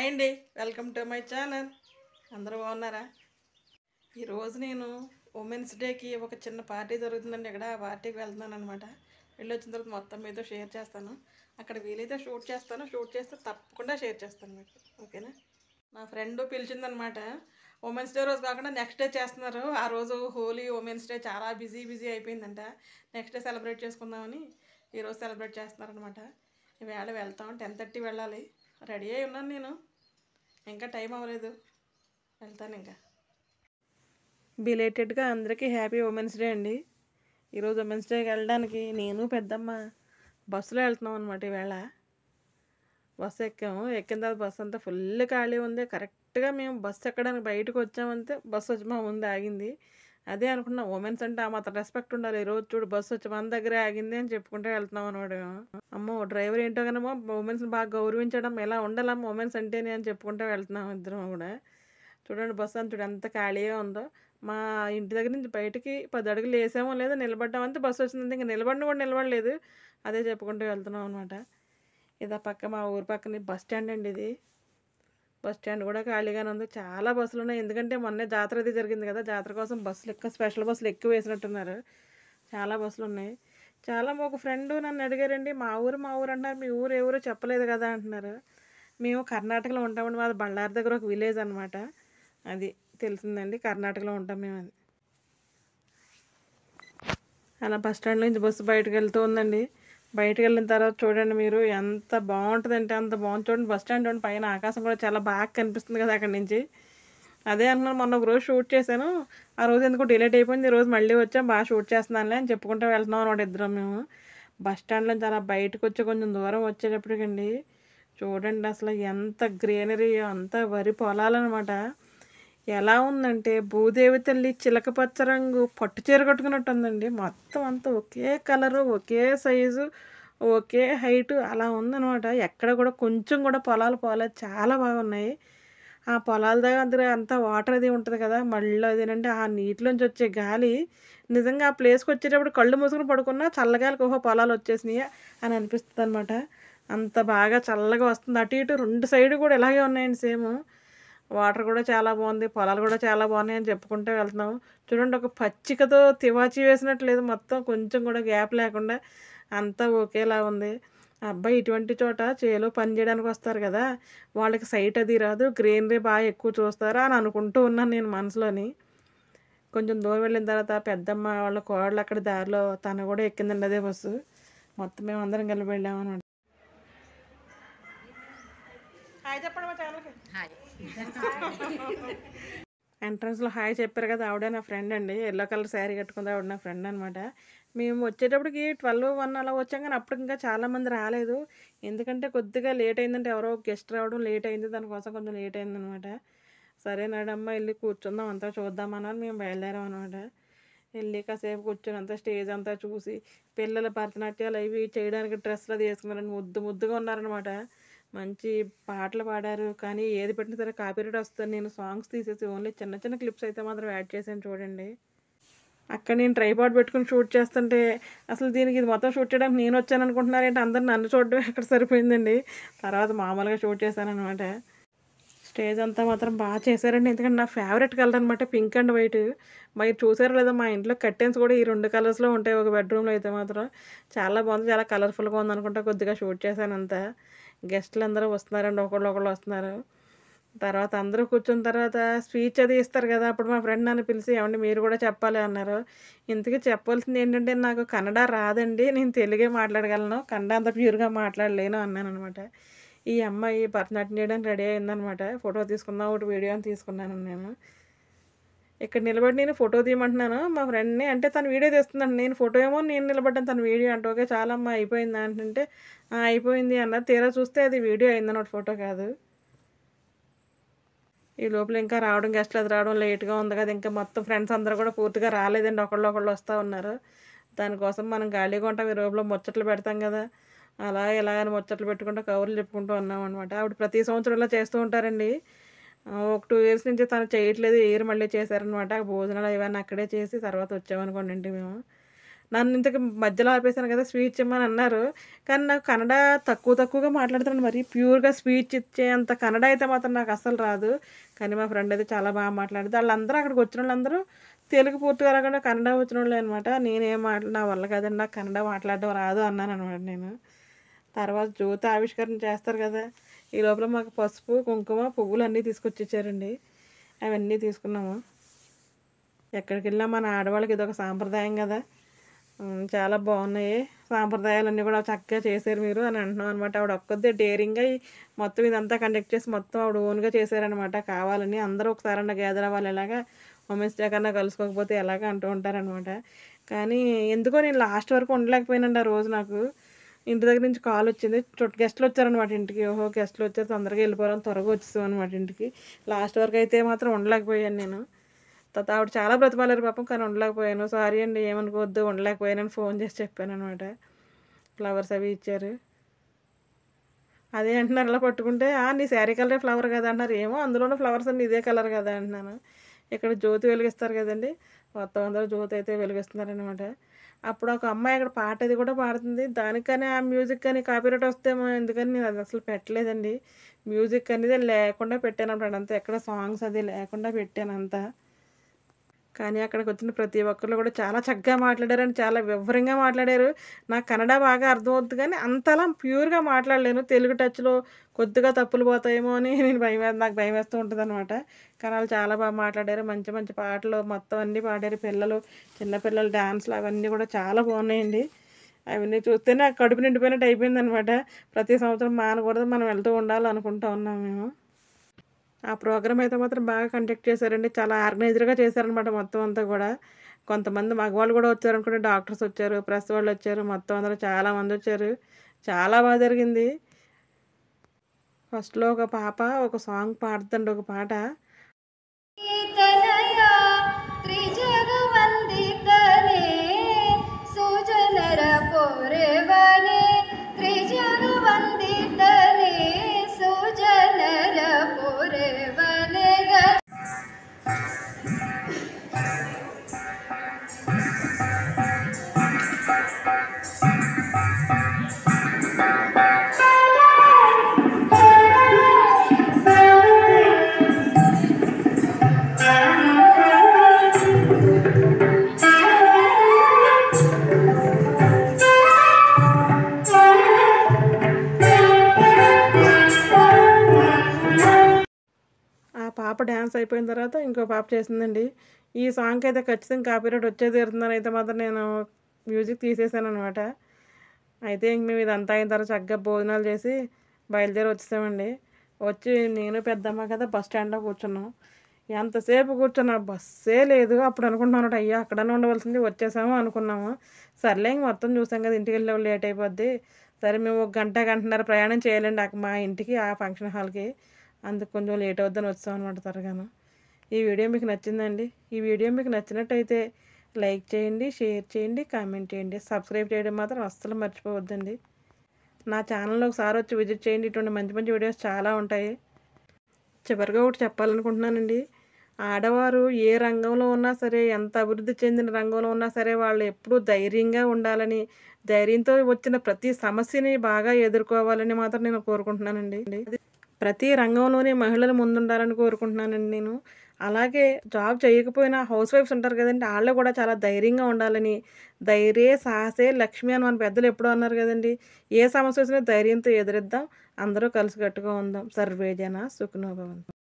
Hi అండి welcome to my channel అందరూ బాగున్నారా ఈరోజు నేను ఉమెన్స్ డేకి ఒక చిన్న పార్టీ జరుగుతుందండి ఇక్కడ ఆ పార్టీకి వెళ్తున్నాను అనమాట వెళ్ళి వచ్చిన తర్వాత మొత్తం మీతో షేర్ చేస్తాను అక్కడ వీలైతే షూట్ చేస్తాను షూట్ చేస్తే తప్పకుండా షేర్ చేస్తాను మీకు ఓకేనా మా ఫ్రెండ్ పిలిచిందనమాట ఉమెన్స్ డే రోజు కాకుండా నెక్స్ట్ డే చేస్తున్నారు ఆ రోజు హోలీ ఉమెన్స్ డే చాలా బిజీ బిజీ అయిపోయిందంట నెక్స్ట్ డే సెలబ్రేట్ చేసుకుందామని ఈరోజు సెలబ్రేట్ చేస్తున్నారనమాట ఈవేళ వెళ్తాం టెన్ థర్టీ వెళ్ళాలి రెడీ అయి ఉన్నాను నేను ఇంకా టైం అవ్వలేదు వెళ్తాను ఇంకా బిలేటెడ్గా అందరికీ హ్యాపీ ఉమెన్స్ డే అండి ఈరోజు ఉమెన్స్ డేకి వెళ్ళడానికి నేను పెద్దమ్మ బస్సులో వెళ్తున్నాం అనమాట ఈవేళ బస్సు ఎక్కాము ఎక్కిన తర్వాత బస్సు అంతా ఫుల్ ఖాళీ ఉంది కరెక్ట్గా మేము బస్సు ఎక్కడానికి బయటకు వచ్చామంటే బస్సు వచ్చి మా ముందు ఆగింది అదే అనుకున్నాం ఉమెన్స్ అంటే ఆ మాత్రం రెస్పెక్ట్ ఉండాలి ఈ రోజు చూడు బస్సు వచ్చి మన దగ్గరే ఆగింది అని చెప్పుకుంటే వెళ్తున్నాం అనమాట మేము. అమ్మో డ్రైవర్ ఏంటో కనమో ఉమెన్స్ని బాగా గౌరవించడం ఎలా ఉండాలమ్మా ఉమెన్స్ అంటేనే అని చెప్పుకుంటే వెళ్తున్నాం ఇద్దరం కూడా చూడండి బస్సు అంత చూడు ఎంత ఖాళీగా ఉందో మా ఇంటి దగ్గర నుంచి బయటికి పది అడుగులు వేసామో లేదో నిలబడ్డామంటే బస్సు వచ్చింది ఇంకా నిలబడిన కూడా నిలబడలేదు అదే చెప్పుకుంటూ వెళ్తున్నాం అనమాట ఇది ఆ పక్క మా ఊరి పక్కన బస్ స్టాండ్ అండి ఇది బస్ స్టాండ్ కూడా ఖాళీగానే ఉంది చాలా బస్సులు ఉన్నాయి ఎందుకంటే మొన్నే జాతర అది జరిగింది కదా జాతర కోసం బస్సులు ఎక్కువ స్పెషల్ బస్సులు ఎక్కువ వేసినట్టున్నారు చాలా బస్సులు ఉన్నాయి చాలా ఒక ఫ్రెండ్ నన్ను అడిగారండి మా ఊరు మా ఊరు అంటున్నారు మీ ఊరు ఎవరు చెప్పలేదు కదా అంటున్నారు మేము కర్ణాటకలో ఉంటామండి మాది బళ్ళారి దగ్గర ఒక విలేజ్ అనమాట అది తెలిసిందండి కర్ణాటకలో ఉంటాం మేము అది అలా బస్ స్టాండ్ నుంచి బస్సు బయటకు వెళ్తూ ఉందండి బయటకు వెళ్ళిన తర్వాత చూడండి మీరు ఎంత బాగుంటుంది అంటే అంత బాగుంది చూడండి బస్ స్టాండ్ చూడండి పైన ఆకాశం కూడా చాలా బాగా కనిపిస్తుంది కదా అక్కడి నుంచి అదే అనుకున్నాను మొన్న ఒక రోజు షూట్ చేశాను ఆ రోజు ఎందుకో డిలేట్ అయిపోయింది ఈ రోజు మళ్ళీ వచ్చాం బాగా షూట్ చేస్తున్నానులే అని చెప్పుకుంటూ వెళ్తున్నాం అనమాట ఇద్దరం మేము బస్ స్టాండ్లో చాలా బయటకు వచ్చి కొంచెం దూరం వచ్చేటప్పటికండి చూడండి అసలు ఎంత గ్రీనరీ అంత వరి పొలాలన్నమాట ఎలా ఉందంటే భూదేవి తల్లి చిలక పచ్చ రంగు పట్టు చీర కట్టుకున్నట్టు ఉందండి మొత్తం అంతా ఒకే కలరు ఒకే సైజు ఒకే హైటు అలా ఉందన్నమాట ఎక్కడ కూడా కొంచెం కూడా పొలాలు పోలేదు చాలా బాగున్నాయి ఆ పొలాల దగ్గర అంతా వాటర్ అది ఉంటుంది కదా మళ్ళీ అదేనంటే ఆ నీటిలోంచి వచ్చే గాలి నిజంగా ఆ ప్లేస్కి వచ్చేటప్పుడు కళ్ళు మూసుకుని పడుకున్నా చల్లగాలికి ఓహో పొలాలు వచ్చేసినాయి అని అనిపిస్తుంది అనమాట అంత బాగా చల్లగా వస్తుంది అటు ఇటు రెండు సైడ్ కూడా ఇలాగే ఉన్నాయండి సేమ్ వాటర్ కూడా చాలా బాగుంది పొలాలు కూడా చాలా బాగున్నాయి అని చెప్పుకుంటూ వెళ్తున్నాం చూడండి ఒక పచ్చికతో తివాచి వేసినట్టు లేదు మొత్తం కొంచెం కూడా గ్యాప్ లేకుండా అంతా ఒకేలా ఉంది అబ్బాయి ఇటువంటి చోట చేలో పని చేయడానికి వస్తారు కదా వాళ్ళకి సైట్ అది రాదు గ్రీనరీ బాగా ఎక్కువ చూస్తారా అని అనుకుంటూ ఉన్నాను నేను మనసులోని కొంచెం దూరం వెళ్ళిన తర్వాత పెద్దమ్మ వాళ్ళ కోడలు అక్కడ దారిలో తను కూడా ఎక్కిందండి అదే బస్సు మొత్తం మేము అందరం కలిపి వెళ్ళామన్నమాట హాయ్ చెప్పండి మా ఛానల్కి ఎంట్రన్స్లో హాయ్ చెప్పారు కదా ఆవిడ నా ఫ్రెండ్ అండి ఎల్లో కలర్ శారీ కట్టుకుంది ఆవిడ నా ఫ్రెండ్ అనమాట మేము వచ్చేటప్పటికి ట్వెల్వ్ వన్ అలా వచ్చాం కానీ అప్పటికి ఇంకా చాలామంది రాలేదు ఎందుకంటే కొద్దిగా లేట్ అయిందంటే ఎవరో గెస్ట్ రావడం లేట్ అయింది దానికోసం కొంచెం లేట్ అయిందనమాట సరే నాడమ్మ వెళ్ళి కూర్చుందాం అంతా చూద్దామన్నారు మేము బయలుదేరాం అనమాట వెళ్ళి కాసేపు కూర్చొని అంతా స్టేజ్ అంతా చూసి పిల్లల భరతనాట్యాలు అవి చేయడానికి డ్రెస్సులు అది వేసుకున్నారని ముద్దు ముద్దుగా ఉన్నారనమాట మంచి పాటలు పాడారు కానీ ఏది పెట్టినా సరే కాపీరైట్ వస్తుంది నేను సాంగ్స్ తీసేసి ఓన్లీ చిన్న చిన్న క్లిప్స్ అయితే మాత్రం యాడ్ చేశాను చూడండి అక్కడ నేను ట్రైపాడ్ పెట్టుకుని షూట్ చేస్తుంటే అసలు దీనికి ఇది మొత్తం షూట్ చేయడానికి నేను వచ్చాను అనుకుంటున్నారు ఏంటి అందరు నన్ను చూడడం ఎక్కడ సరిపోయిందండి తర్వాత మామూలుగా షూట్ చేశాను అనమాట స్టేజ్ అంతా మాత్రం బాగా చేశారండి ఎందుకంటే నా ఫేవరెట్ కలర్ అనమాట పింక్ అండ్ వైట్ మరి చూసారో లేదో మా ఇంట్లో కర్టెన్స్ కూడా ఈ రెండు కలర్స్లో ఉంటాయి ఒక బెడ్రూమ్లో అయితే మాత్రం చాలా బాగుంది చాలా కలర్ఫుల్గా ఉంది అనుకుంటా కొద్దిగా షూట్ చేశాను అంతా గెస్ట్లు అందరూ వస్తున్నారండి ఒకళ్ళు ఒకళ్ళు వస్తున్నారు తర్వాత అందరూ కూర్చున్న తర్వాత స్పీచ్ అది ఇస్తారు కదా అప్పుడు మా ఫ్రెండ్ నన్ను పిలిచి ఏమండి మీరు కూడా చెప్పాలి అన్నారు ఇంతకీ చెప్పాల్సింది ఏంటంటే నాకు కన్నడ రాదండి నేను తెలుగే మాట్లాడగలను కన్నడ అంత ప్యూర్గా మాట్లాడలేను అన్నాను అనమాట ఈ అమ్మాయి భరతనాట్యం చేయడానికి రెడీ అయిందనమాట ఫోటో తీసుకుందాం ఒకటి వీడియో అని తీసుకున్నాను నేను ఇక్కడ నిలబడి నేను ఫోటో తీయమంటున్నాను మా ఫ్రెండ్ని అంటే తను వీడియో తీస్తున్నాను నేను ఫోటో ఏమో నేను నిలబడ్డాను తను వీడియో అంటే ఓకే చాలా అమ్మ అయిపోయింది అంటుంటే "ఆ, అయిపోయింది అన్న తీరా చూస్తే అది వీడియో అయిందన్నమాట ఫోటో కాదు ఈ లోపల ఇంకా రావడం గెస్ట్లు అది రావడం లేట్గా ఉంది కదా ఇంకా మొత్తం ఫ్రెండ్స్ అందరూ కూడా పూర్తిగా రాలేదండి ఒకళ్ళు ఒకళ్ళు వస్తూ ఉన్నారు దానికోసం మనం ఖాళీగా ఉంటాం ఈ రోజులో ముచ్చట్లు పెడతాం కదా అలా ఇలా అని ముచ్చట్లు పెట్టుకుంటూ కవర్లు చెప్పుకుంటూ ఉన్నాం అనమాట ఆవిడ ప్రతి సంవత్సరం ఇలా చేస్తూ ఉంటారండి ఆ, ఒక టూ ఇయర్స్ నుంచి తను చేయట్లేదు ఈ ఇయర్ మళ్ళీ చేశారనమాట భోజనాలు ఇవన్నీ అక్కడే చేసి తర్వాత వచ్చామనుకోండి ఇంటికి మేము నన్ను ఇంతకు మధ్యలో ఆపేసాను కదా స్పీచ్ ఇమ్మని అన్నారు కానీ నాకు కన్నడ తక్కువ తక్కువగా మాట్లాడుతున్నాను మరి ప్యూర్గా స్పీచ్ ఇచ్చే అంత కన్నడ అయితే మాత్రం నాకు అస్సలు రాదు కానీ మా ఫ్రెండ్ అయితే చాలా బాగా మాట్లాడింది వాళ్ళందరూ అక్కడికి వచ్చిన వాళ్ళందరూ తెలుగు పూర్తిగా రాకుండా కన్నడ వచ్చిన వాళ్ళే అనమాట నేనేం మాట్లా నా వల్ల కదండి నాకు కన్నడ మాట్లాడడం రాదు అన్నాను అనమాట నేను తర్వాత జ్యోతి ఆవిష్కరణ చేస్తారు కదా ఈ లోపల మాకు పసుపు కుంకుమ పువ్వులు అన్నీ తీసుకొచ్చి ఇచ్చారండి అవన్నీ తీసుకున్నాము ఎక్కడికి వెళ్ళినా మన ఆడవాళ్ళకి ఇది ఒక సాంప్రదాయం కదా ఉమ్, చాలా బాగున్నాయి సాంప్రదాయాలన్నీ కూడా చక్కగా చేశారు మీరు అని అంటున్నాం అనమాట ఆవిడ ఒక్కదే డేరింగ్గా ఈ మొత్తం ఇదంతా కండక్ట్ చేసి మొత్తం ఆవిడ ఓన్గా చేశారనమాట కావాలని అందరూ ఒకసారి అన్న గ్యాదర్ అవ్వాలి ఎలాగా ఉమెన్స్ డే కన్నా కలుసుకోకపోతే ఎలాగ అంటూ ఉంటారనమాట కానీ ఎందుకో నేను లాస్ట్ వరకు ఉండలేకపోయానండి ఆ రోజు నాకు ఇంటి దగ్గర నుంచి కాల్ వచ్చింది చుట్టూ గెస్ట్లు వచ్చారనమాట ఇంటికి ఓహో గెస్ట్లు వచ్చారు తొందరగా వెళ్ళిపోవాలని త్వరగా వచ్చేసాం అనమాట ఇంటికి లాస్ట్ వరకు అయితే మాత్రం ఉండలేకపోయాను నేను తర్వాత ఆవిడ చాలా బ్రతిమాలారు పాపం కానీ ఉండలేకపోయాను సారీ అండి ఏమనుకోవద్దు ఉండలేకపోయానని ఫోన్ చేసి చెప్పాను అనమాట ఫ్లవర్స్ అవి ఇచ్చారు అదే అంటున్నారు అలా పట్టుకుంటే "ఆ, నీ శారీ కలరే ఫ్లవర్ కదా అంటున్నారు ఏమో అందులోనూ ఫ్లవర్స్ అన్ని ఇదే కలర్ కదా అంటున్నాను ఇక్కడ జ్యోతి వెలిగిస్తారు కదండి మొత్తం అందరూ జ్యోతి అయితే వెలిగిస్తున్నారనమాట అప్పుడు ఒక అమ్మాయి అక్కడ పాట అది కూడా పాడుతుంది దానికని ఆ మ్యూజిక్ కానీ కాపీరైట్ వస్తేమో ఎందుకని నేను అది అసలు పెట్టలేదండి మ్యూజిక్ అనేది లేకుండా పెట్టాను అనమాట అంతా ఎక్కడ సాంగ్స్ అది లేకుండా పెట్టాను అంతా కానీ అక్కడికి వచ్చిన ప్రతి ఒక్కరు కూడా చాలా చక్కగా మాట్లాడారని చాలా వివరంగా మాట్లాడారు నాకు కన్నడ బాగా అర్థమవుతుంది కానీ అంతలా ప్యూర్గా మాట్లాడలేను తెలుగు టచ్లో కొద్దిగా తప్పులు పోతాయేమో అని నేను భయం వే- నాకు భయం వేస్తూ ఉంటుంది అనమాట కానీ వాళ్ళు చాలా బాగా మాట్లాడారు మంచి మంచి పాటలు మొత్తం అన్నీ పాడారు పిల్లలు చిన్నపిల్లలు డ్యాన్స్లు అవన్నీ కూడా చాలా బాగున్నాయండి అవన్నీ చూస్తేనే నాకు కడుపు నిండిపోయినట్టు అయిపోయింది అనమాట ప్రతి సంవత్సరం మానకూడదు మనం వెళ్తూ ఉండాలి అనుకుంటూ ఉన్నాం మేము ఆ ప్రోగ్రామ్ అయితే మాత్రం బాగా కండక్ట్ చేశారండి చాలా ఆర్గనైజర్గా చేశారనమాట మొత్తం అంతా కూడా కొంతమంది మగవాళ్ళు కూడా వచ్చారు అనుకుంటే డాక్టర్స్ వచ్చారు ప్రెస్ వాళ్ళు వచ్చారు మొత్తం అందరూ చాలా మంది వచ్చారు చాలా బాగా జరిగింది ఫస్ట్లో ఒక పాప ఒక సాంగ్ పాడుతుండే ఒక పాట ತನಯ ತ್ರಿಜಗವಂದಿತನೇ ಸುಜನರ ಪೊರೆವನೆ ತ್ರಿಜಗವಂದಿತನೇ ಸುಜನರ ಪೊರೆವನೆ ఆ పాప డ్యాన్స్ అయిపోయిన తర్వాత ఇంకో పాప చేసిందండి ఈ సాంగ్కి అయితే ఖచ్చితంగా కాపీరైట్ వచ్చే తీరుతుందని అయితే మాత్రం నేను మ్యూజిక్ తీసేసాను అనమాట అయితే ఇంక మేము ఇదంతా అయిన తర్వాత చక్కగా భోజనాలు చేసి బయలుదేరి వచ్చేసామండి వచ్చి నేను పెద్దమ్మ కదా బస్ స్టాండ్లో కూర్చున్నాం ఎంతసేపు కూర్చున్నా బస్సే లేదు అప్పుడు అనుకుంటున్నాను అయ్యా అక్కడనే ఉండవలసింది వచ్చేసాము అనుకున్నాము సర్లే ఇంక మొత్తం చూసాం కదా ఇంటికి వెళ్ళే లేట్ అయిపోద్ది సరే మేము ఒక గంట గంటన్నర ప్రయాణం చేయాలండి అక్క- మా ఇంటికి ఆ ఫంక్షన్ హాల్కి అందుకు కొంచెం లేట్ అవుద్దని వచ్చాం అనమాట త్వరగాను ఈ వీడియో మీకు నచ్చిందండి ఈ వీడియో మీకు నచ్చినట్టయితే లైక్ చేయండి షేర్ చేయండి కామెంట్ చేయండి సబ్స్క్రైబ్ చేయడం మాత్రం అస్సలు మర్చిపోవద్దండి నా ఛానల్లో ఒకసారి వచ్చి విజిట్ చేయండి ఇటువంటి మంచి మంచి వీడియోస్ చాలా ఉంటాయి చివరిగా ఒకటి చెప్పాలనుకుంటున్నానండి ఆడవారు ఏ రంగంలో ఉన్నా సరే ఎంత అభివృద్ధి చెందిన రంగంలో ఉన్నా సరే వాళ్ళు ఎప్పుడూ ధైర్యంగా ఉండాలని ధైర్యంతో వచ్చిన ప్రతి సమస్యని బాగా ఎదుర్కోవాలని మాత్రం నేను కోరుకుంటున్నానండి ప్రతి రంగంలోనే మహిళలు ముందుండాలని కోరుకుంటున్నానండి నేను అలాగే జాబ్ చేయకపోయినా హౌస్ వైఫ్స్ ఉంటారు కదండి వాళ్ళు కూడా చాలా ధైర్యంగా ఉండాలని ధైర్యే సాహసే లక్ష్మి అని మన పెద్దలు ఎప్పుడూ అన్నారు కదండి ఏ సమస్య వచ్చినా ధైర్యంతో ఎదురిద్దాం అందరూ కలిసికట్టుగా ఉందాం సర్వే జన సుఖనోభవంతు